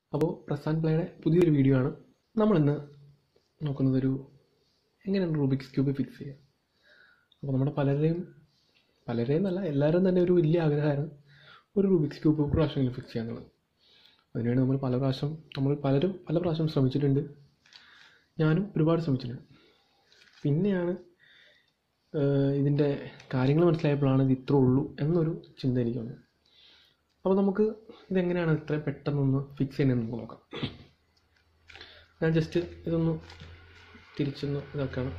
അപ്പോൾ പ്രസാൻ പ്ലേയുടെ പുതിയൊരു വീഡിയോ ആണ് നമ്മളിന്ന് നോക്കുന്നത് ഒരു എങ്ങനെയാണ് റൂബിക്സ് ക്യൂബ് ഫിക്സ് ചെയ്യുക അപ്പോൾ നമ്മുടെ പലരെയും പലരെയും എന്നല്ല എല്ലാവരും തന്നെ ഒരു വലിയ ആഗ്രഹമായിരുന്നു ഒരു റൂബിക്സ് ക്യൂബ് ഒരു പ്രാവശ്യമെങ്കിലും ഫിക്സ് ചെയ്യാന്നുള്ളത് അതിനുവേണ്ടി നമ്മൾ പല പ്രാവശ്യം നമ്മൾ പലരും പല പ്രാവശ്യം ശ്രമിച്ചിട്ടുണ്ട് ഞാനും ഒരുപാട് ശ്രമിച്ചിട്ടുണ്ട് പിന്നെയാണ് ഏഹ്, ഇതിൻ്റെ കാര്യങ്ങൾ മനസ്സിലായപ്പോഴാണ് ഇത് ഇത്രേ ഉള്ളൂ എന്നൊരു ചിന്ത എനിക്ക് വന്നത് അപ്പോൾ നമുക്ക് ഇതെങ്ങനെയാണ് ഇത്ര പെട്ടെന്നൊന്ന് ഫിക്സ് ചെയ്യുന്നതെന്ന് നമുക്ക് നോക്കാം ഞാൻ ജസ്റ്റ് ഇതൊന്ന് തിരിച്ചൊന്ന് ഇതാക്കണം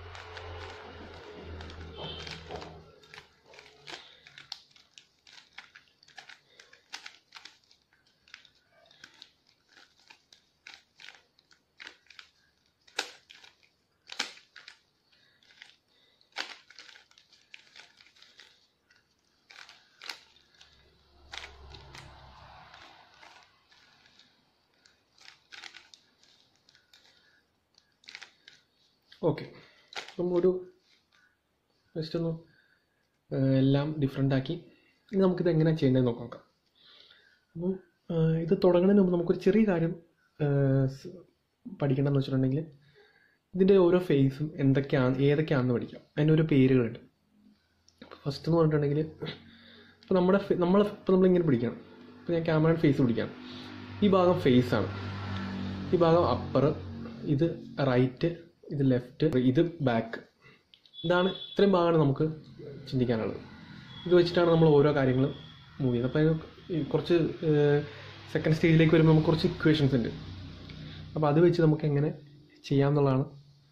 ഓക്കെ അപ്പം ഒരു ജസ്റ്റ് ഒന്ന് ഏഹ്, എല്ലാം ഡിഫറെൻ്റ് ആക്കി ഇനി നമുക്കിത് എങ്ങനെയാണ് ചെയ്യേണ്ടതെന്ന് നോക്കാം നോക്കാം അപ്പം ഏഹ്, ഇത് തുടങ്ങുന്നതിന് മുമ്പ് നമുക്കൊരു ചെറിയ കാര്യം ഏഹ്, സ് പഠിക്കണമെന്ന് വെച്ചിട്ടുണ്ടെങ്കിൽ ഇതിൻ്റെ ഓരോ ഫേസും എന്തൊക്കെയാണ് ഏതൊക്കെയാണെന്ന് പഠിക്കാം അതിൻ്റെ ഓരോ പേരുകളുണ്ട് ഫസ്റ്റ് എന്ന് പറഞ്ഞിട്ടുണ്ടെങ്കിൽ ഇപ്പോൾ നമ്മുടെ നമ്മൾ ഇപ്പോൾ നമ്മളിങ്ങനെ പിടിക്കണം ഇപ്പോൾ ഞാൻ ക്യാമറയുടെ ഫേസ് പിടിക്കാം ഈ ഭാഗം ഫേസ് ആണ് ഈ ഭാഗം അപ്പർ ഇത് റൈറ്റ് ഇത് ലെഫ്റ്റ് ഇത് ബാക്ക് ഇതാണ് ഇത്രയും ഭാഗമാണ് നമുക്ക് ചിന്തിക്കാനുള്ളത് ഇത് വെച്ചിട്ടാണ് നമ്മൾ ഓരോ കാര്യങ്ങളും മൂവ് ചെയ്യുന്നത് അപ്പോൾ അതിന് ഈ കുറച്ച് സെക്കൻഡ് സ്റ്റേജിലേക്ക് വരുമ്പോൾ നമുക്ക് കുറച്ച് ഇക്വേഷൻസ് ഉണ്ട് അപ്പോൾ അത് വെച്ച് നമുക്ക് എങ്ങനെ ചെയ്യാമെന്നുള്ളതാണ്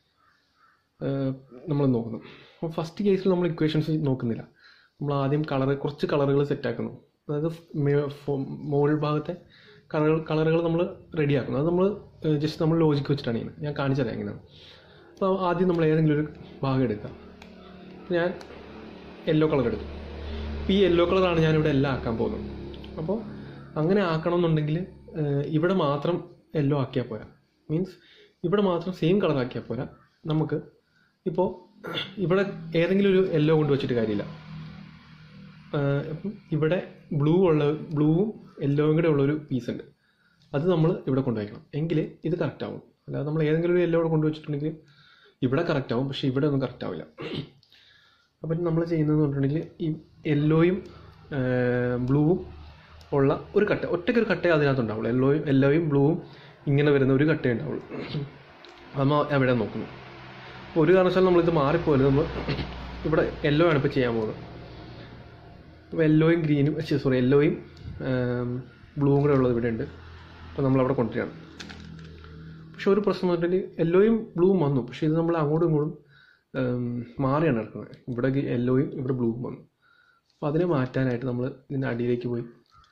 നമ്മൾ നോക്കുന്നത് അപ്പോൾ ഫസ്റ്റ് കേസിൽ നമ്മൾ ഇക്വേഷൻസ് നോക്കുന്നില്ല നമ്മൾ ആദ്യം കളർ കുറച്ച് കളറുകൾ സെറ്റാക്കുന്നു അതായത് മേ- ഫോ- മുകൾ ഭാഗത്തെ കളറുകൾ കളറുകൾ നമ്മൾ റെഡിയാക്കുന്നു അത് നമ്മൾ ജസ്റ്റ് നമ്മൾ ലോജിക്ക് വെച്ചിട്ടാണ് ചെയ്യുന്നത് ഞാൻ കാണിച്ചു തരാം എങ്ങനെയാണ് അപ്പോൾ ആദ്യം നമ്മൾ ഏതെങ്കിലും ഒരു ഭാഗം എടുക്കാം അപ്പോൾ ഞാൻ യെല്ലോ കളർ എടുത്തു അപ്പോൾ ഈ യെല്ലോ കളറാണ് ഞാനിവിടെ എല്ലാം ആക്കാൻ പോകുന്നത് അപ്പോൾ അങ്ങനെ ആക്കണമെന്നുണ്ടെങ്കിൽ ഏഹ്, ഇവിടെ മാത്രം യെല്ലോ ആക്കിയാൽ പോരാ മീൻസ് ഇവിടെ മാത്രം സെയിം കളർ ആക്കിയാൽ പോരാ നമുക്ക് ഇപ്പോൾ ഇവിടെ ഏതെങ്കിലും ഒരു യെല്ലോ കൊണ്ട് വെച്ചിട്ട് കാര്യമില്ല ആഹ് ഇപ്പം ഇവിടെ ബ്ലൂ ഉള്ള ബ്ലൂവും യെല്ലോയും കൂടെ ഉള്ളൊരു പീസ് ഉണ്ട് അത് നമ്മൾ ഇവിടെ കൊണ്ടുവയ്ക്കണം എങ്കിൽ ഇത് കറക്റ്റ് ആവും അല്ലാതെ നമ്മൾ ഏതെങ്കിലും ഒരു യെല്ലോ ഇവിടെ കൊണ്ടുവച്ചിട്ടുണ്ടെങ്കിൽ ഇവിടെ കറക്റ്റ് ആവും പക്ഷേ ഇവിടെ ഒന്നും കറക്റ്റ് ആവില്ല അപ്പം നമ്മൾ ചെയ്യുന്നതെന്ന് പറഞ്ഞിട്ടുണ്ടെങ്കിൽ ഈ യെല്ലോയും ബ്ലൂവും ഉള്ള ഒരു കട്ട ഒറ്റയ്ക്കൊരു കട്ടേ അതിനകത്ത് ഉണ്ടാവുള്ളൂ യെല്ലോയും യെല്ലോയും ബ്ലൂവും ഇങ്ങനെ വരുന്ന ഒരു കട്ടേ ഉണ്ടാവുള്ളൂ നമ്മൾ എവിടെ നോക്കുന്നു അപ്പോൾ ഒരു കാരണവശാലും നമ്മളിത് മാറിപ്പോലും നമ്മൾ ഇവിടെ യെല്ലോ ആണ് ഇപ്പോൾ ചെയ്യാൻ പോകുന്നത് അപ്പോൾ യെല്ലോയും ഗ്രീനും സോറി യെല്ലോയും ബ്ലൂവും കൂടെ ഉള്ളത് ഇവിടെ ഉണ്ട് അപ്പോൾ നമ്മൾ അവിടെ കൊണ്ടുവരികയാണ് പക്ഷെ ഒരു പ്രശ്നം എന്ന് പറഞ്ഞിട്ടുണ്ടെങ്കിൽ യെല്ലോയും ബ്ലൂവും വന്നു പക്ഷേ ഇത് നമ്മൾ അങ്ങോട്ടും ഇങ്ങോട്ടും ഉം, മാറിയാണ് നടക്കുന്നത് ഇവിടെ യെല്ലോയും ഇവിടെ ബ്ലൂവും വന്നു അപ്പോൾ അതിനെ മാറ്റാനായിട്ട് നമ്മൾ ഇതിൻ്റെ അടിയിലേക്ക് പോയി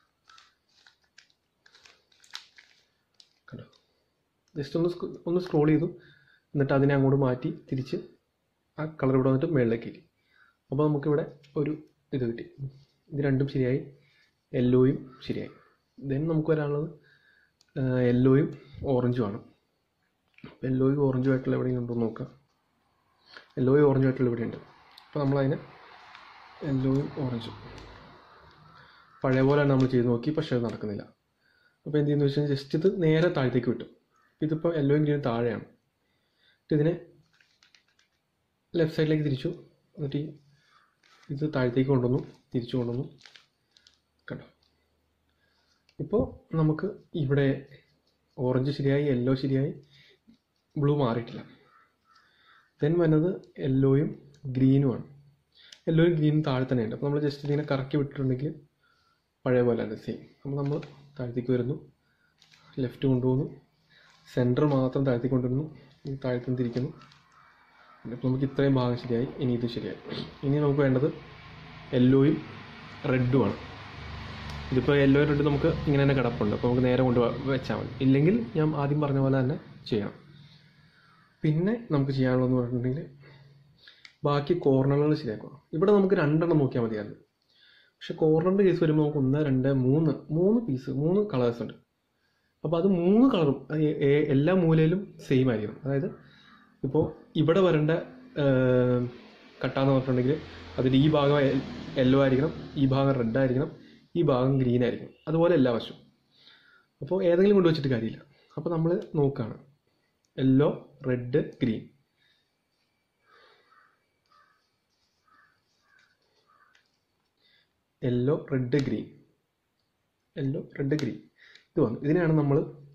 കണ്ടോ ജസ്റ്റ് ഒന്ന് സ്ക്രോ- ഒന്ന് സ്ക്രോൾ ചെയ്തു എന്നിട്ട് അതിനെ അങ്ങോട്ട് മാറ്റി തിരിച്ച് ആ കളർ ഇവിടെ വന്നിട്ട് മുകളിലേക്ക് കയറ്റി അപ്പോൾ നമുക്കിവിടെ ഒരു ഇത് കിട്ടി ഇത് രണ്ടും ശരിയായി യെല്ലോയും ശരിയായി ദെൻ നമുക്ക് വരാനുള്ളത് യെല്ലോയും ഓറഞ്ചും ആണ് യെല്ലോയും ഓറഞ്ചും ആയിട്ടുള്ള എവിടെയെങ്കിലും ഉണ്ടോ എന്ന് നോക്കാം യെല്ലോയും ഓറഞ്ചും ആയിട്ടുള്ള ഇവിടെ ഉണ്ട് അപ്പോൾ നമ്മളതിനെ യെല്ലോയും ഓറഞ്ചും പഴയ പോലെയാണ് നമ്മൾ ചെയ്ത് നോക്കി പക്ഷേ അത് നടക്കുന്നില്ല അപ്പോൾ എന്ത് ചെയ്യുന്നു വെച്ചാൽ ജസ്റ്റ് ഇത് നേരെ താഴത്തേക്ക് വിട്ടു ഇതിപ്പോൾ യെല്ലോയും ഗ്രീനും താഴെയാണ് എന്നിട്ട് ഇതിനെ ലെഫ്റ്റ് സൈഡിലേക്ക് തിരിച്ചു എന്നിട്ട് ഈ ഇത് താഴത്തേക്ക് കൊണ്ടുവന്നു തിരിച്ചു കൊണ്ടുവന്നു കണ്ടോ ഇപ്പോൾ നമുക്ക് ഇവിടെ ഓറഞ്ച് ശരിയായി യെല്ലോ ശരിയായി ബ്ലൂ മാറിയിട്ടില്ല ദെൻ വരുന്നത് യെല്ലോയും ഗ്രീനുമാണ് യെല്ലോയും ഗ്രീനും താഴെ തന്നെയുണ്ട് അപ്പോൾ നമ്മൾ ജസ്റ്റ് ഇതിങ്ങനെ കറക്കി വിട്ടിട്ടുണ്ടെങ്കിൽ പഴയ പോലെ തന്നെ സെയിം അപ്പോൾ നമ്മൾ താഴത്തേക്ക് വരുന്നു ലെഫ്റ്റ് കൊണ്ടുപോകുന്നു സെൻറ്റർ മാത്രം താഴത്തേക്ക് കൊണ്ടുവരുന്നു ഈ താഴത്തുനിന്ന് തിരിക്കുന്നു ഇപ്പോൾ നമുക്ക് ഇത്രയും ഭാഗം ശരിയായി ഇനി ഇത് ശരിയായി ഇനി നമുക്ക് വേണ്ടത് യെല്ലോയും റെഡുമാണ് ഇതിപ്പോൾ യെല്ലോ റെഡ് നമുക്ക് ഇങ്ങനെ തന്നെ കിടപ്പുണ്ട് അപ്പോൾ നമുക്ക് നേരെ കൊണ്ട് വെച്ചാൽ മതി ഇല്ലെങ്കിൽ ഞാൻ ആദ്യം പറഞ്ഞ പോലെ തന്നെ ചെയ്യണം പിന്നെ നമുക്ക് ചെയ്യാനുള്ളതെന്ന് പറഞ്ഞിട്ടുണ്ടെങ്കിൽ ബാക്കി കോർണറുകൾ ശരിയാക്കുക ഇവിടെ നമുക്ക് രണ്ടെണ്ണം നോക്കിയാൽ മതിയായിരുന്നു പക്ഷെ കോർണറിൻ്റെ കേസ് വരുമ്പോൾ നമുക്ക് ഒന്ന് രണ്ട് മൂന്ന് മൂന്ന് പീസ് മൂന്ന് കളേഴ്സ് ഉണ്ട് അപ്പോൾ അത് മൂന്ന് കളറും അത് എ- എ- എല്ലാ മൂലയിലും സെയിം ആയിരിക്കണം അതായത് ഇപ്പോൾ ഇവിടെ വരേണ്ട കട്ടാന്ന് പറഞ്ഞിട്ടുണ്ടെങ്കിൽ അതിൽ ഈ ഭാഗം യെല്ലോ ആയിരിക്കണം ഈ ഭാഗം റെഡ് ആയിരിക്കണം ഈ ഭാഗം ഗ്രീൻ ആയിരിക്കണം അതുപോലെ എല്ലാ വശവും അപ്പോൾ ഏതെങ്കിലും കൊണ്ട് വെച്ചിട്ട് കാര്യമില്ല അപ്പോൾ നമ്മൾ നോക്കുകയാണ് yellow red green yellow red green yellow red green ഇത് വന്നു ഇതിനെയാണ് നമ്മൾ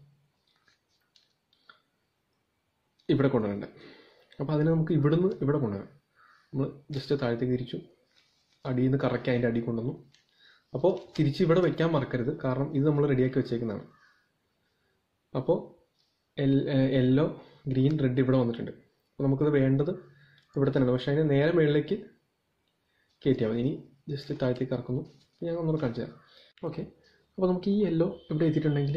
ഇവിടെ കൊണ്ടുവരേണ്ടത് അപ്പോൾ അതിനെ നമുക്ക് ഇവിടുന്ന് ഇവിടെ കൊണ്ടുവരാം നമ്മൾ ജസ്റ്റ് താഴത്തേക്ക് തിരിച്ചു അടിയിൽ നിന്ന് കറക്കി അതിൻ്റെ അടി കൊണ്ടുവന്നു അപ്പോൾ തിരിച്ച് ഇവിടെ വെക്കാൻ മറക്കരുത് കാരണം ഇത് നമ്മൾ റെഡിയാക്കി വെച്ചേക്കുന്നതാണ് അപ്പോൾ യെല്ലോ ഗ്രീൻ റെഡ് ഇവിടെ വന്നിട്ടുണ്ട് അപ്പോൾ നമുക്കത് വേണ്ടത് ഇവിടെ തന്നെയാണ് പക്ഷേ അതിന് നേരെ മുകളിലേക്ക് കയറ്റിയാൽ മതി ഇനി ജസ്റ്റ് താഴത്തേക്ക് ഇറക്കുന്നു ഞാൻ ഒന്നുകൂടെ കാണിച്ചു തരാം ഓക്കെ അപ്പോൾ നമുക്ക് ഈ യെല്ലോ ഇവിടെ എത്തിയിട്ടുണ്ടെങ്കിൽ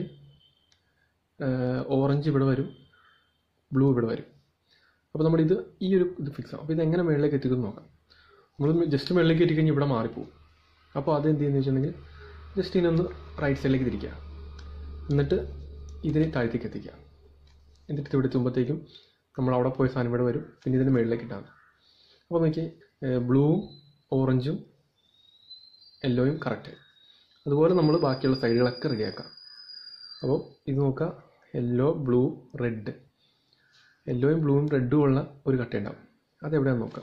ഓറഞ്ച് ഇവിടെ വരും ബ്ലൂ ഇവിടെ വരും അപ്പോൾ നമ്മുടെ ഇത് ഈ ഒരു ഇത് ഫിക്സ് ആവും അപ്പോൾ ഇത് എങ്ങനെ മുകളിലേക്ക് എത്തിക്കുന്നു നോക്കാം നമ്മൾ ജസ്റ്റ് മുകളിലേക്ക് എത്തിക്കഴിഞ്ഞാൽ ഇവിടെ മാറിപ്പോവും അപ്പോൾ അത് എന്ത് ചെയ്യുന്നത് വെച്ചിട്ടുണ്ടെങ്കിൽ ജസ്റ്റ് ഇതിനൊന്ന് റൈറ്റ് സൈഡിലേക്ക് തിരിക്കുക എന്നിട്ട് ഇതിനെ താഴത്തേക്ക് എത്തിക്കുക എന്നിട്ട് ഇവിടെ എത്തുമ്പോഴത്തേക്കും നമ്മൾ അവിടെ പോയ സാധനം ഇവിടെ വരും പിന്നെ ഇതിന് മുകളിലേക്ക് ഇട്ടാൽ മതി അപ്പോൾ നോക്കി ബ്ലൂവും ഓറഞ്ചും യെല്ലോയും കറക്റ്റ് അതുപോലെ നമ്മൾ ബാക്കിയുള്ള സൈഡുകളൊക്കെ റെഡിയാക്കാം അപ്പോൾ ഇത് നോക്കുക യെല്ലോ ബ്ലൂ റെഡ് യെല്ലോയും ബ്ലൂവും റെഡും ഉള്ള ഒരു കട്ടയുണ്ടാവും അതെവിടെയാണെന്ന് നോക്കാം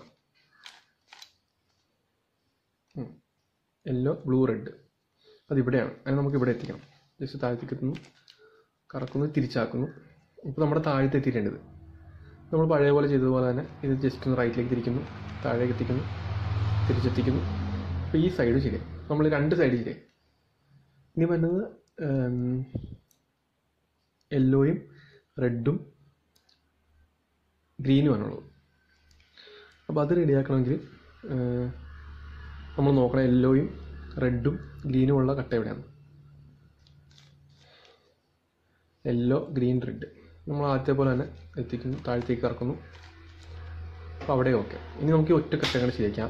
യെല്ലോ ബ്ലൂ റെഡ് അതിവിടെയാണ് അതിന് നമുക്ക് ഇവിടെ എത്തിക്കണം ജസ്റ്റ് താഴത്തേക്ക് എത്തുന്നു കറക്കുന്നു തിരിച്ചാക്കുന്നു ഇപ്പോൾ നമ്മുടെ താഴത്ത് എത്തിയിട്ടുണ്ട് നമ്മൾ പഴയ പോലെ ചെയ്തതുപോലെ തന്നെ ഇത് ജസ്റ്റ് ഒന്ന് റൈറ്റിലേക്ക് തിരിക്കുന്നു താഴേക്ക് എത്തിക്കുന്നു തിരിച്ചെത്തിക്കുന്നു അപ്പോൾ ഈ സൈഡ് ശരിയായി നമ്മൾ രണ്ട് സൈഡ് ശരിയായി ഇനി വരുന്നത് യെല്ലോയും റെഡും ഗ്രീനും ആണുള്ളത് അപ്പോൾ അത് റെഡിയാക്കണമെങ്കിൽ നമ്മൾ നോക്കണം യെല്ലോയും റെഡും ഗ്രീനും ഉള്ള കട്ട എവിടെയാണ് യെല്ലോ ഗ്രീൻ റെഡ് നമ്മൾ ആദ്യത്തെ പോലെ തന്നെ എത്തിക്കുന്നു താഴത്തേക്ക് ഇറക്കുന്നു അപ്പോൾ അവിടെ ഓക്കെ ഇനി നമുക്ക് ഈ ഒറ്റ കട്ടകൾ ശരിയാക്കാം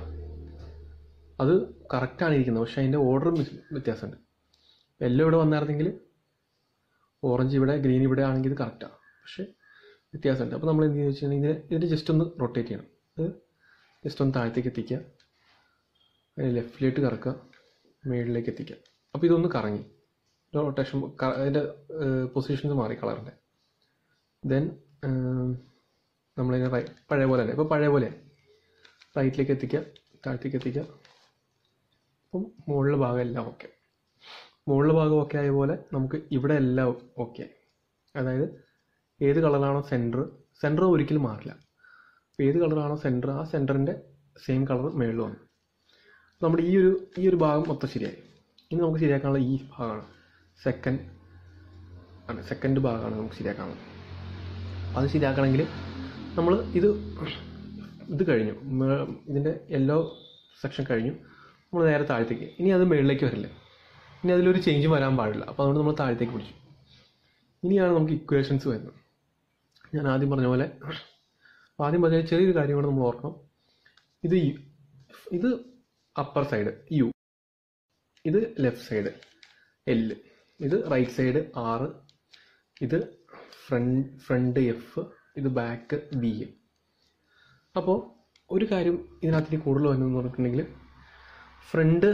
അത് കറക്റ്റാണ് ഇരിക്കുന്നത് പക്ഷേ അതിൻ്റെ ഓർഡർ വ്യത്യാസമുണ്ട് യെല്ലോ ഇവിടെ വന്നായിരുന്നെങ്കിൽ ഓറഞ്ച് ഇവിടെ ഗ്രീൻ ഇവിടെ ആണെങ്കിൽ ഇത് കറക്റ്റാണ് പക്ഷേ വ്യത്യാസമുണ്ട് അപ്പോൾ നമ്മൾ എന്ത് ചെയ്യുന്നത് വെച്ചിട്ടുണ്ടെങ്കിൽ ഇതിനെ ഇതിന് ജസ്റ്റ് ഒന്ന് റൊട്ടേറ്റ് ചെയ്യണം അത് ജസ്റ്റ് ഒന്ന് താഴത്തേക്ക് എത്തിക്കുക അതിന് ലെഫ്റ്റിലേക്ക് കറക്കുക മേളിലേക്ക് എത്തിക്കുക അപ്പോൾ ഇതൊന്ന് കറങ്ങി റൊട്ടേഷൻ അതിൻ്റെ പൊസിഷൻസ് മാറി കളറിൻ്റെ ദെൻ നമ്മളിങ്ങനെ റൈ പഴയ പോലെ തന്നെ ഇപ്പോൾ പഴയ പോലെ റൈറ്റിലേക്ക് എത്തിക്കുക താഴത്തേക്ക് എത്തിക്കുക അപ്പം മുകളിലെ ഭാഗം എല്ലാം ഓക്കെ മുകളിലെ ഭാഗം ഓക്കെ ആയ പോലെ നമുക്ക് ഇവിടെ എല്ലാം ഓക്കെ അതായത് ഏത് കളറാണോ സെൻറ്റർ സെൻറ്റർ ഒരിക്കലും മാറില്ല അപ്പോൾ ഏത് കളറാണോ സെൻറ്റർ ആ സെൻറ്ററിൻ്റെ സെയിം കളർ മേളിൽ വന്നു നമ്മുടെ ഈ ഒരു ഈ ഒരു ഭാഗം മൊത്തം ശരിയായി ഇനി നമുക്ക് ശരിയാക്കാനുള്ള ഈ ഭാഗമാണ് സെക്കൻഡ് ആണ് സെക്കൻഡ് ഭാഗമാണ് നമുക്ക് ശരിയാക്കാനുള്ളത് അത് ശരിയാക്കണമെങ്കിൽ നമ്മൾ ഇത് ഇത് കഴിഞ്ഞു മേ- ഇതിൻ്റെ യെല്ലോ സെക്ഷൻ കഴിഞ്ഞു നമ്മൾ നേരെ താഴത്തേക്ക് ഇനി അത് മുകളിലേക്ക് വരില്ല ഇനി അതിലൊരു ചേഞ്ച് വരാൻ പാടില്ല അപ്പോൾ അതുകൊണ്ട് നമ്മൾ താഴത്തേക്ക് പിടിച്ചു ഇനിയാണ് നമുക്ക് ഇക്വേഷൻസ് വരുന്നത് ഞാൻ ആദ്യം പറഞ്ഞ പോലെ ആദ്യം പറഞ്ഞ ചെറിയൊരു കാര്യം കൂടെ നമ്മൾ ഓർക്കണം ഇത് യു- ഇത് അപ്പർ സൈഡ് യു ഇത് ലെഫ്റ്റ് സൈഡ് എല് ഇത് റൈറ്റ് സൈഡ് ആറ് ഇത് ഫ്രണ്ട് ഫ്രണ്ട് എഫ് ഇത് ബാക്ക് വി അപ്പോൾ ഒരു കാര്യം ഇതിനകത്ത് കൂടുതൽ വരുന്നതെന്ന് പറഞ്ഞിട്ടുണ്ടെങ്കിൽ ഫ്രണ്ട്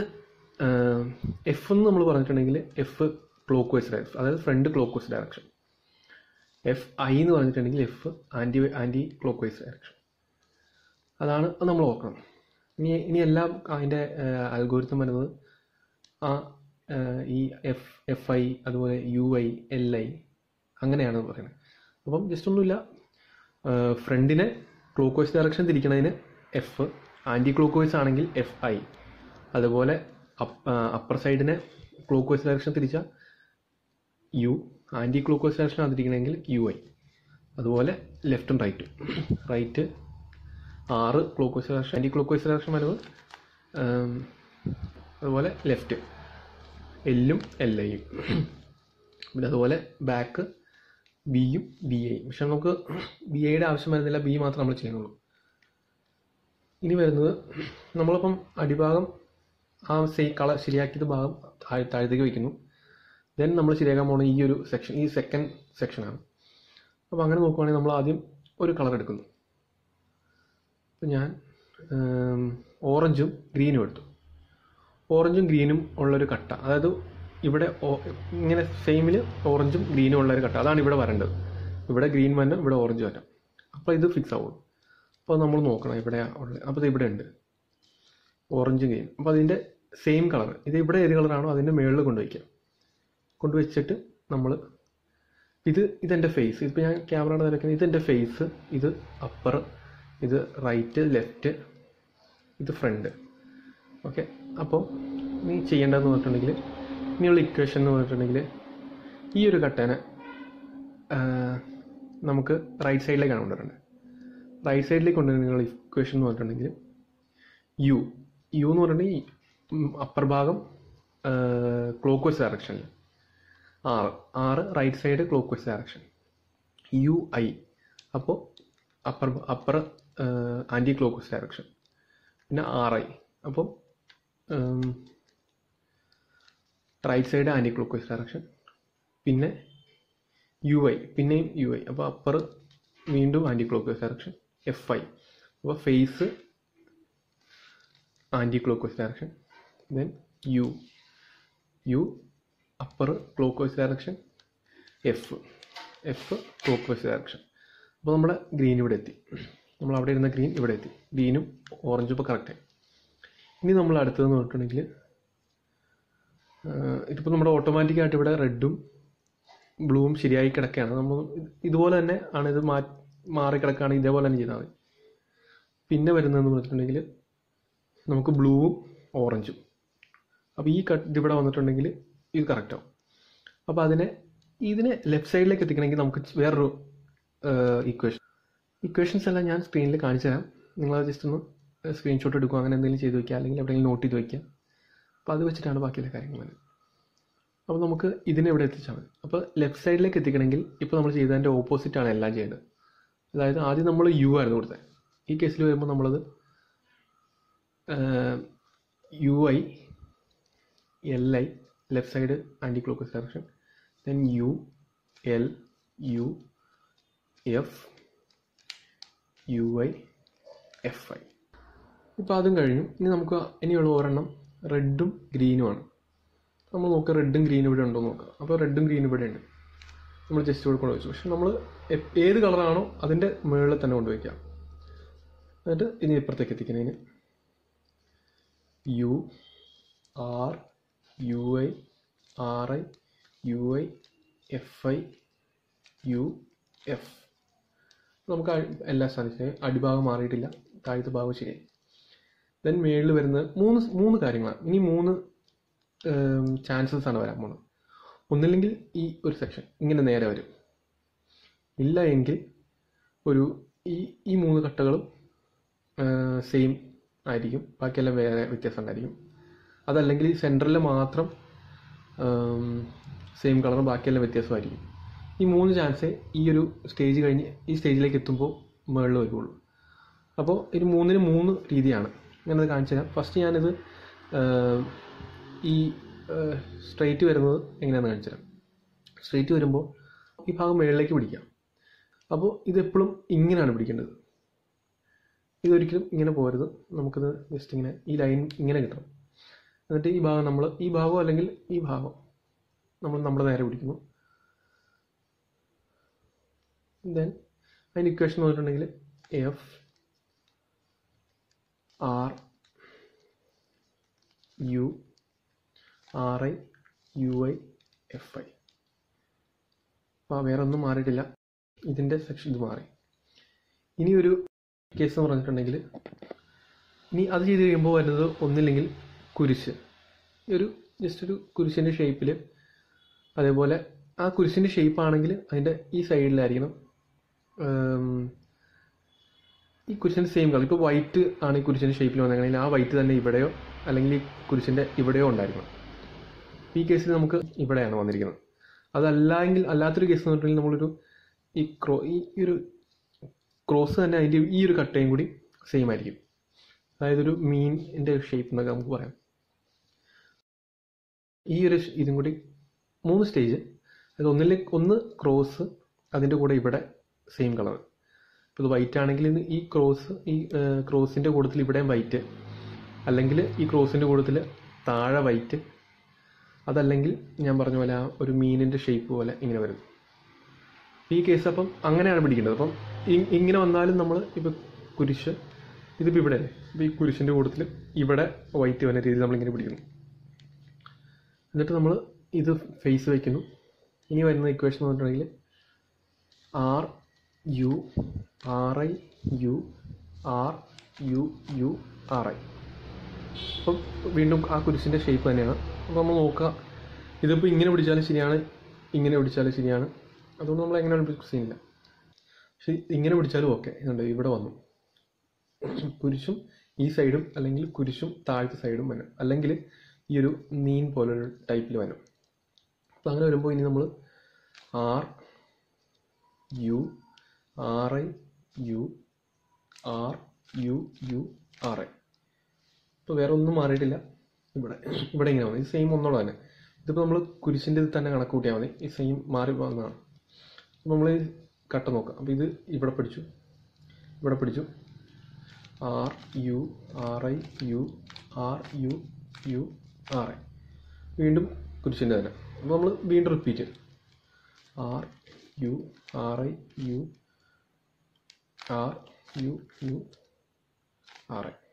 എഫ് എന്ന് നമ്മൾ പറഞ്ഞിട്ടുണ്ടെങ്കിൽ എഫ് ക്ലോക്ക് വൈസ് ഡയറക്ഷൻ അതായത് front clockwise direction F I എന്ന് പറഞ്ഞിട്ടുണ്ടെങ്കിൽ F anti anti clockwise direction അതാണ് അത് നമ്മൾ ഓർക്കണം ഇനി ഇനി എല്ലാം അതിൻ്റെ അൽഗോരിതം വരുന്നത് ആ ആ, ഈ എഫ് എഫ് ഐ അതുപോലെ യു ഐ എൽ ഐ അങ്ങനെയാണ് പറയുന്നത് അപ്പം ജസ്റ്റ് ഒന്നുമില്ല ഫ്രണ്ടിനെ ക്ലോക്ക് വൈസ് ഡയറക്ഷൻ തിരിക്കണതിന് എഫ് ആൻറ്റി ക്ലോക്ക് വൈസ് ആണെങ്കിൽ എഫ് ഐ അതുപോലെ അപ്പർ സൈഡിനെ ക്ലോക്ക് വൈസ് ഡയറക്ഷൻ തിരിച്ചാൽ U anti clockwise direction തിരിക്കണമെങ്കിൽ യു ഐ അതുപോലെ ലെഫ്റ്റും റൈറ്റും right R clockwise direction anti clockwise direction വരുന്നത് ഉം, അതുപോലെ ലെഫ്റ്റ് എല്ലും എൽ ഐയും പിന്നെ അതുപോലെ ബാക്ക് ബിയും ബി ഐയും പക്ഷെ നമുക്ക് ബി ഐയുടെ ആവശ്യം വരുന്നില്ല ബി മാത്രം നമ്മൾ ചെയ്യുന്നുള്ളൂ ഇനി വരുന്നത് നമ്മളിപ്പം അടിഭാഗം ആ സേ കളർ ശരിയാക്കിയത് ഭാഗം താഴ് താഴത്തേക്ക് വയ്ക്കുന്നു ദെൻ നമ്മൾ ശരിയാക്കാൻ പോകുന്ന ഈ ഒരു സെക്ഷൻ ഈ സെക്കൻഡ് സെക്ഷനാണ് അപ്പോൾ അങ്ങനെ നോക്കുവാണെങ്കിൽ നമ്മൾ ആദ്യം ഒരു കളർ എടുക്കുന്നു അപ്പോൾ ഞാൻ ഓറഞ്ചും ഗ്രീനും എടുത്തു ഓറഞ്ചും ഗ്രീനും ഉള്ളൊരു കട്ട അതായത് ഇവിടെ ഓ- ഇങ്ങനെ സെയിമിൽ ഓറഞ്ചും ഗ്രീനും ഉള്ള ഒരു കട്ട അതാണ് ഇവിടെ വരേണ്ടത് ഇവിടെ ഗ്രീൻ വരണം ഇവിടെ ഓറഞ്ച് വരണം അപ്പോൾ ഇത് ഫിക്സ് ആവുള്ളൂ അപ്പോൾ നമ്മൾ നോക്കണം ഇവിടെ ഉള്ളത് അപ്പോൾ ഇത് ഇവിടെ ഉണ്ട് ഓറഞ്ച് ഗ്രീൻ അപ്പോൾ അതിൻ്റെ സെയിം കളർ ഇത് ഇവിടെ ഏത് കളറാണോ അതിൻ്റെ മുകളിൽ കൊണ്ടുവയ്ക്കുക കൊണ്ടുവച്ചിട്ട് നമ്മൾ ഇത് ഇതെൻ്റെ ഫേസ് ഇപ്പോൾ ഞാൻ ക്യാമറയുടെ തിരക്കുന്നത് ഇതെൻ്റെ ഫേസ് ഇത് അപ്പർ ഇത് റൈറ്റ് ലെഫ്റ്റ് ഇത് ഫ്രണ്ട് ഓക്കെ അപ്പോൾ നീ ചെയ്യേണ്ടതെന്ന് പറഞ്ഞിട്ടുണ്ടെങ്കിൽ ഇനിയുള്ള ഇക്വേഷൻ എന്ന് പറഞ്ഞിട്ടുണ്ടെങ്കിൽ ഈ ഒരു കട്ടേനെ ആ, നമുക്ക് റൈറ്റ് സൈഡിലേക്കാണ് കൊണ്ടുവരേണ്ടത് റൈറ്റ് സൈഡിലേക്ക് കൊണ്ടുവരുന്ന ഇക്വേഷൻ എന്ന് പറഞ്ഞിട്ടുണ്ടെങ്കിൽ യു യു എന്ന് പറഞ്ഞിട്ടുണ്ടെങ്കിൽ അപ്പർ ഭാഗം ക്ലോക്ക് വൈസ് ഡയറക്ഷനിൽ R R right side clockwise direction U I അപ്പോൾ upper upper anti clockwise direction പിന്നെ ആർ ഐ അപ്പോൾ right side anti clockwise direction പിന്നെ യു ഐ പിന്നെയും യു ഐ അപ്പോൾ അപ്പർ വീണ്ടും anti clockwise direction F I അപ്പോൾ face anti clockwise direction then U U upper clockwise direction F F clockwise direction അപ്പോൾ നമ്മുടെ green ഇവിടെ എത്തി നമ്മൾ അവിടെ ഇരുന്ന ഗ്രീൻ ഇവിടെ എത്തി ഗ്രീനും ഓറഞ്ചും ഇപ്പോൾ കറക്റ്റായി ഇനി നമ്മൾ അടുത്തതെന്ന് പറഞ്ഞിട്ടുണ്ടെങ്കിൽ ഇതിപ്പോൾ നമ്മുടെ ഓട്ടോമാറ്റിക്കായിട്ട് ഇവിടെ റെഡും ബ്ലൂവും ശരിയായി കിടക്കുകയാണ് നമ്മൾ ഇത് ഇതുപോലെ തന്നെ ആണ് ഇത് മാ മാറി കിടക്കുകയാണെങ്കിൽ ഇതേപോലെ തന്നെ ചെയ്താൽ മതി പിന്നെ വരുന്നതെന്ന് പറഞ്ഞിട്ടുണ്ടെങ്കിൽ നമുക്ക് ബ്ലൂവും ഓറഞ്ചും അപ്പോൾ ഈ കട്ട് ഇതിവിടെ വന്നിട്ടുണ്ടെങ്കിൽ ഇത് കറക്റ്റ് ആവും അപ്പോൾ അതിനെ ഇതിനെ ലെഫ്റ്റ് സൈഡിലേക്ക് എത്തിക്കണമെങ്കിൽ നമുക്ക് വേറൊരു ഇക്വേഷൻ ഇക്വേഷൻസ് എല്ലാം ഞാൻ സ്ക്രീനിൽ കാണിച്ചു തരാം നിങ്ങൾ ജസ്റ്റ് ഒന്ന് സ്ക്രീൻഷോട്ട് എടുക്കുക അങ്ങനെ എന്തെങ്കിലും ചെയ്ത് വയ്ക്കുക അല്ലെങ്കിൽ എവിടെയെങ്കിലും നോട്ട് ചെയ്ത് വയ്ക്കുക അപ്പോൾ അത് വെച്ചിട്ടാണ് ബാക്കിയുള്ള കാര്യങ്ങൾ വരുന്നത് അപ്പോൾ നമുക്ക് ഇതിനെ ഇവിടെ എത്തിച്ചാൽ മതി അപ്പോൾ ലെഫ്റ്റ് സൈഡിലേക്ക് എത്തിക്കണമെങ്കിൽ ഇപ്പോൾ നമ്മൾ ചെയ്തതിൻ്റെ ഓപ്പോസിറ്റാണ് എല്ലാം ചെയ്യേണ്ടത് അതായത് ആദ്യം നമ്മൾ യു ആയിരുന്നു കൊടുത്തത് ഈ കേസിൽ വരുമ്പോൾ നമ്മളത് U I L I left side anti clockwise direction then U L U F U I F I ഇപ്പോൾ അതും കഴിഞ്ഞു ഇനി നമുക്ക് ഇനിയുള്ള ഒരെണ്ണം റെഡും ഗ്രീനുമാണ് നമ്മൾ നോക്കുക റെഡും ഗ്രീനും ഇവിടെ ഉണ്ടോ എന്ന് നോക്കുക അപ്പോൾ റെഡും ഗ്രീനും ഇവിടെ ഉണ്ട് നമ്മൾ ജസ്റ്റ് ഇവിടെ കൊണ്ട് വെച്ചു പക്ഷെ നമ്മൾ ഏത് കളറാണോ അതിൻ്റെ മുകളിൽ തന്നെ കൊണ്ടുവയ്ക്കാം എന്നിട്ട് ഇനി ഇപ്പുറത്തേക്ക് എത്തിക്കുന്നതിന് U R U I R I U I F I U F നമുക്ക് അ- എല്ലാ സാധിച്ചാൽ അടിഭാഗം മാറിയിട്ടില്ല താഴത്തെ ഭാഗം ശരിയായി ദെൻ മേളിൽ വരുന്ന മൂന്ന് സ് മൂന്ന് കാര്യങ്ങളാണ് ഇനി മൂന്ന് ചാൻസസ് ആണ് വരാൻ പോകുന്നത് ഒന്നില്ലെങ്കിൽ ഈ ഒരു സെക്ഷൻ ഇങ്ങനെ നേരെ വരും ഇല്ല എങ്കിൽ ഒരു ഈ ഈ മൂന്ന് കട്ടകളും സെയിം ആയിരിക്കും ബാക്കിയെല്ലാം വേറെ വ്യത്യാസം ഉണ്ടായിരിക്കും അതല്ലെങ്കിൽ ഈ സെൻറ്ററിൽ മാത്രം സെയിം കളറും ബാക്കിയെല്ലാം വ്യത്യാസമായിരിക്കും ഈ മൂന്ന് ചാൻസേ ഈ ഒരു സ്റ്റേജ് കഴിഞ്ഞ് ഈ സ്റ്റേജിലേക്ക് എത്തുമ്പോൾ മുകളിൽ വരുള്ളൂ അപ്പോൾ ഇത് മൂന്നിന് മൂന്ന് രീതിയാണ് ഞാനത് കാണിച്ചു തരാം ഫസ്റ്റ് ഞാനിത് ആഹ്, ഈ സ്ട്രെയിറ്റ് വരുന്നത് എങ്ങനെയാണെന്ന് കാണിച്ചു തരാം സ്ട്രെയിറ്റ് വരുമ്പോൾ ഈ ഭാഗം മുകളിലേക്ക് പിടിക്കാം അപ്പോൾ ഇതെപ്പോഴും ഇങ്ങനെയാണ് പിടിക്കേണ്ടത് ഇതൊരിക്കലും ഇങ്ങനെ പോരുത് നമുക്കിത് ജസ്റ്റ് ഇങ്ങനെ ഈ ലൈൻ ഇങ്ങനെ കിട്ടണം എന്നിട്ട് ഈ ഭാഗം നമ്മൾ ഈ ഭാഗം അല്ലെങ്കിൽ ഈ ഭാഗം നമ്മൾ നമ്മുടെ നേരെ പിടിക്കുന്നു ദെൻ അതിന് ഇക്വേഷൻ എന്ന് പറഞ്ഞിട്ടുണ്ടെങ്കിൽ F R U R I U I F I അപ്പോൾ വേറെ ഒന്നും മാറിയിട്ടില്ല ഇതിൻ്റെ സെക്ഷൻ ഇത് മാറി ഇനി ഒരു കേസ് എന്ന് പറഞ്ഞിട്ടുണ്ടെങ്കിൽ ഇനി അത് ചെയ്ത് കഴിയുമ്പോൾ വരുന്നത് ഒന്നില്ലെങ്കിൽ കുരിശ് ഈ ഒരു ജസ്റ്റ് ഒരു കുരിശിൻ്റെ ഷേപ്പിൽ അതേപോലെ ആ കുരിശിൻ്റെ ഷേപ്പ് ആണെങ്കിൽ അതിൻ്റെ ഈ സൈഡിലായിരിക്കണം ഉം, ഈ കുരിശിൻ്റെ സെയിം കളർ ഇപ്പോൾ വൈറ്റ് ആണ് ഈ കുരിശിൻ്റെ ഷേപ്പിൽ വന്നെങ്കിൽ ആ വൈറ്റ് തന്നെ ഇവിടെയോ അല്ലെങ്കിൽ ഈ കുരിശിൻ്റെ ഇവിടെയോ ഉണ്ടായിരിക്കണം ഈ കേസിൽ നമുക്ക് ഇവിടെയാണ് വന്നിരിക്കുന്നത് അതല്ലെങ്കിൽ അല്ലാത്തൊരു കേസ് എന്ന് പറഞ്ഞിട്ടുണ്ടെങ്കിൽ നമ്മളൊരു ഈ ക്രോ ഈ ഈ ഒരു ക്രോസ് തന്നെ അതിൻ്റെ ഈ ഒരു കട്ടയും കൂടി സെയിം ആയിരിക്കും അതായത് ഒരു മീനിൻ്റെ ഷേപ്പ് എന്നൊക്കെ നമുക്ക് പറയാം ഈ ഒരു ഷ് ഇതും കൂടി മൂന്ന് സ്റ്റേജ് അത് ഒന്നിലെ ഒന്ന് ക്രോസ് അതിൻ്റെ കൂടെ ഇവിടെ സെയിം കളർ ഇപ്പോൾ ഇത് വൈറ്റ് ആണെങ്കിൽ ഇത് ഈ ക്രോസ് ഈ ക്രോസിൻ്റെ കൂട്ടത്തിൽ ഇവിടെയും വൈറ്റ് അല്ലെങ്കിൽ ഈ ക്രോസിൻ്റെ കൂട്ടത്തിൽ താഴെ വൈറ്റ് അതല്ലെങ്കിൽ ഞാൻ പറഞ്ഞ പോലെ ആ ഒരു മീനിൻ്റെ ഷേപ്പ് പോലെ ഇങ്ങനെ വരുന്നു ഈ കേസ് അപ്പം അങ്ങനെയാണ് പിടിക്കേണ്ടത് അപ്പം ഇ- ഇങ്ങനെ വന്നാലും നമ്മൾ ഇപ്പോൾ കുരിശ് ഇതിപ്പോൾ ഇവിടെ ഇപ്പോൾ ഈ കുരിശിൻ്റെ കൂട്ടത്തിൽ ഇവിടെ വൈറ്റ് വരുന്ന രീതിയിൽ നമ്മളിങ്ങനെ പിടിക്കുന്നു എന്നിട്ട് നമ്മൾ ഇത് ഫേസ് വയ്ക്കുന്നു ഇനി വരുന്ന ഇക്വേഷൻ എന്ന് പറഞ്ഞിട്ടുണ്ടെങ്കിൽ R U R I U R U U R I അപ്പം വീണ്ടും ആ കുരിശിൻ്റെ ഷേപ്പ് തന്നെയാണ് അപ്പോൾ നമ്മൾ നോക്കുക ഇതിപ്പോൾ ഇങ്ങനെ പിടിച്ചാലും ശരിയാണ് ഇങ്ങനെ പിടിച്ചാലും ശരിയാണ് അതുകൊണ്ട് നമ്മൾ എങ്ങനെ ഫിക്സ് ചെയ്യുന്നില്ല പക്ഷെ ഇങ്ങനെ പിടിച്ചാലും ഓക്കെ ഇതുണ്ട് ഇവിടെ വന്നു കുരിശും ഈ സൈഡും അല്ലെങ്കിൽ കുരിശും താഴത്തെ സൈഡും വരും അല്ലെങ്കിൽ ഈ ഒരു മീൻ പോലൊരു ടൈപ്പിൽ വരും അപ്പോൾ അങ്ങനെ വരുമ്പോൾ ഇനി നമ്മൾ R U R I U R U U R I ഇപ്പോൾ വേറെ ഒന്നും മാറിയിട്ടില്ല ഇവിടെ ഇവിടെ ഇങ്ങനെ വന്നു ഇത് സെയിം ഒന്നോളം തന്നെ ഇതിപ്പോൾ നമ്മൾ കുരിശിൻ്റെ ഇത് തന്നെ കണക്ക് കൂട്ടിയാൽ മതി ഈ സെയിം മാറി വന്നതാണ് അപ്പോൾ നമ്മൾ കട്ട നോക്കാം അപ്പോൾ ഇത് ഇവിടെ പിടിച്ചു ഇവിടെ പിടിച്ചു R U R I U R U U R I വീണ്ടും കുരിശിൻ്റെ തന്നെ അപ്പോൾ നമ്മൾ വീണ്ടും repeat R U R I U R U U R I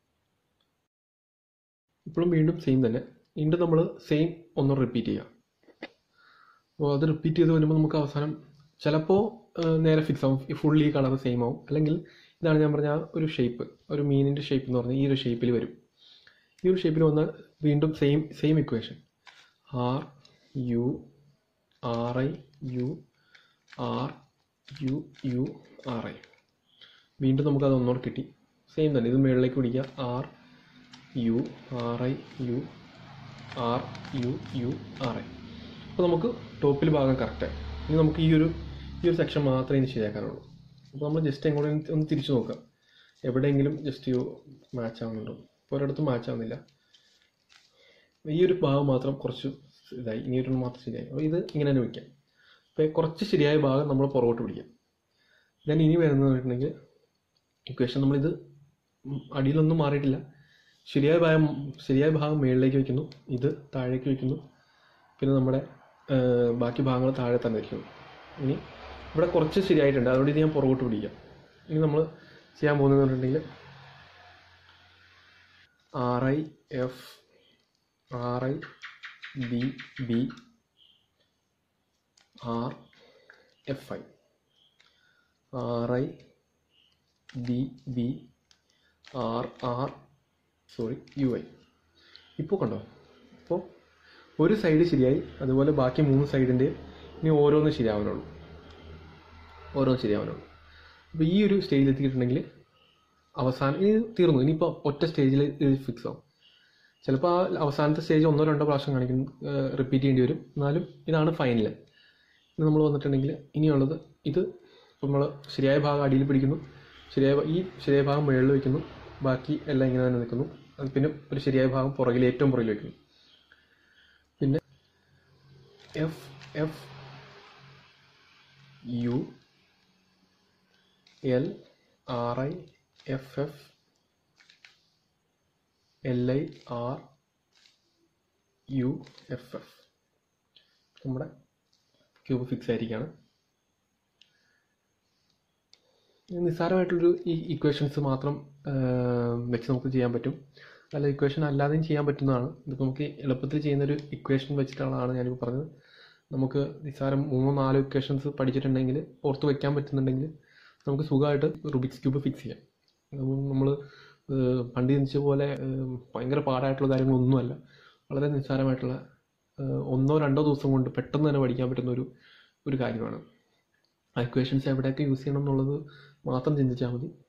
ഇപ്പോഴും വീണ്ടും സെയിം തന്നെ വീണ്ടും നമ്മൾ സെയിം ഒന്ന് റിപ്പീറ്റ് ചെയ്യാം അപ്പോൾ അത് റിപ്പീറ്റ് ചെയ്ത് വരുമ്പോൾ നമുക്ക് അവസാനം ചിലപ്പോൾ നേരെ ഫിക്സ് ആവും ഫുള്ളി ഈ കളർ സെയിം ആവും അല്ലെങ്കിൽ ഇതാണ് ഞാൻ പറഞ്ഞ ആ ഒരു ഷേപ്പ് ഒരു മീനിൻ്റെ ഷേപ്പ് എന്ന് പറഞ്ഞാൽ ഈ ഒരു ഷേപ്പിൽ വരും ഈ ഒരു ഷേപ്പിൽ വന്നാൽ വീണ്ടും same same equation R U R I U R U U R I വീണ്ടും നമുക്കത് ഒന്നുകൂടെ കിട്ടി സെയിം തന്നെ ഇത് മുകളിലേക്ക് പിടിക്കുക R U R I U R U U R I അപ്പോൾ നമുക്ക് ടോപ്പിൽ ഭാഗം കറക്റ്റായി ഇനി നമുക്ക് ഈ ഒരു ഈ ഒരു സെക്ഷൻ മാത്രമേ ഇനി ശരിയാക്കാനുള്ളൂ അപ്പോൾ നമ്മൾ ജസ്റ്റ് എങ്ങോട്ട് ഒന്ന് തിരിച്ചു നോക്കാം എവിടെയെങ്കിലും ജസ്റ്റ് മാച്ച് ആവുന്നുണ്ടോ ഇപ്പോൾ ഒരിടത്തും മാച്ച് ആവുന്നില്ല ഈ ഒരു ഭാഗം മാത്രം കുറച്ച് ഇതായി ഇനി ഒരു മാത്രം ശരിയായി അപ്പോൾ ഇത് ഇങ്ങനെ തന്നെ വയ്ക്കാം അപ്പോൾ കുറച്ച് ശരിയായ ഭാഗം നമ്മൾ പുറകോട്ട് പിടിക്കാം ദെൻ ഇനി വരുന്നത് പറഞ്ഞിട്ടുണ്ടെങ്കിൽ ഇക്വേഷൻ നമ്മളിത് ഉം അടിയിലൊന്നും മാറിയിട്ടില്ല ശരിയായ ഭാഗം ശരിയായ ഭാഗം മുകളിലേക്ക് വയ്ക്കുന്നു ഇത് താഴേക്ക് വയ്ക്കുന്നു പിന്നെ നമ്മുടെ ആ, ബാക്കി ഭാഗങ്ങൾ താഴെ തന്നെ വയ്ക്കുന്നു ഇനി ഇവിടെ കുറച്ച് ശരിയായിട്ടുണ്ട് അതുകൊണ്ട് ഇത് ഞാൻ പുറകോട്ട് പിടിക്കാം ഇനി നമ്മൾ ചെയ്യാൻ പോകുന്നത് പറഞ്ഞിട്ടുണ്ടെങ്കിൽ R I F R I B B R F I R I B B R R sorry U I ഇപ്പോൾ കണ്ടോ ഇപ്പോൾ ഒരു സൈഡ് ശരിയായി അതുപോലെ ബാക്കി മൂന്ന് സൈഡിൻ്റെ ഇനി ഓരോന്ന് ശരിയാവാനുള്ളൂ ഓരോന്ന് ശരിയാവാനുള്ളൂ അപ്പോൾ ഈ ഒരു സ്റ്റേജിൽ എത്തിയിട്ടുണ്ടെങ്കിൽ അവസാനം ഇനി തീർന്നു ഇനിയിപ്പോൾ ഒറ്റ സ്റ്റേജിൽ ഇത് ഫിക്സ് ആവും ചിലപ്പോൾ ആ അവസാനത്തെ സ്റ്റേജ് ഒന്നോ രണ്ടോ പ്രാവശ്യം കാണിക്കും റിപ്പീറ്റ് ചെയ്യേണ്ടി വരും എന്നാലും ഇതാണ് ഫൈനൽ ഇനി നമ്മൾ വന്നിട്ടുണ്ടെങ്കിൽ ഇനിയുള്ളത് ഇത് നമ്മൾ ശരിയായ ഭാഗം അടിയിൽ പിടിക്കുന്നു ശരിയായ ഭാ- ഈ ശരിയായ ഭാഗം മുകളിൽ വയ്ക്കുന്നു ബാക്കി എല്ലാം ഇങ്ങനെ തന്നെ നിൽക്കുന്നു അത് പിന്നെ ഒരു ശരിയായ ഭാഗം പുറകിൽ ഏറ്റവും പുറകിൽ വയ്ക്കുന്നു പിന്നെ F F U L R I F F L I R U F F നമ്മുടെ ക്യൂബ് ഫിക്സ് ആയിരിക്കുകയാണ് ഇത് നിസ്സാരമായിട്ടുള്ളൊരു ഈ ഇക്വേഷൻസ് മാത്രം ആ, വെച്ച് നമുക്ക് ചെയ്യാൻ പറ്റും അല്ല ഇക്വേഷൻ അല്ലാതെയും ചെയ്യാൻ പറ്റുന്നതാണ് ഇതിപ്പോൾ നമുക്ക് എളുപ്പത്തിൽ ചെയ്യുന്നൊരു ഇക്വേഷൻ വെച്ചിട്ടുള്ളതാണ് ഞാനിപ്പോൾ പറഞ്ഞത് നമുക്ക് നിസ്സാരം മൂന്നോ നാലോ ഇക്വേഷൻസ് പഠിച്ചിട്ടുണ്ടെങ്കിൽ ഓർത്ത് വെക്കാൻ പറ്റുന്നുണ്ടെങ്കിൽ നമുക്ക് സുഖമായിട്ട് റുബിക്സ് ക്യൂബ് ഫിക്സ് ചെയ്യാം നമ്മൾ പണ്ട് ചിന്തിച്ച പോലെ ഏഹ്, ഭയങ്കര പാടായിട്ടുള്ള കാര്യങ്ങളൊന്നുമല്ല വളരെ നിസ്സാരമായിട്ടുള്ള ഏഹ്, ഒന്നോ രണ്ടോ ദിവസം കൊണ്ട് പെട്ടെന്ന് തന്നെ പഠിക്കാൻ പറ്റുന്ന ഒരു ഒരു കാര്യമാണ് ആ ഇക്വേഷൻസ് എവിടെയൊക്കെ യൂസ് ചെയ്യണം എന്നുള്ളത് മാത്രം ചിന്തിച്ചാൽ മതി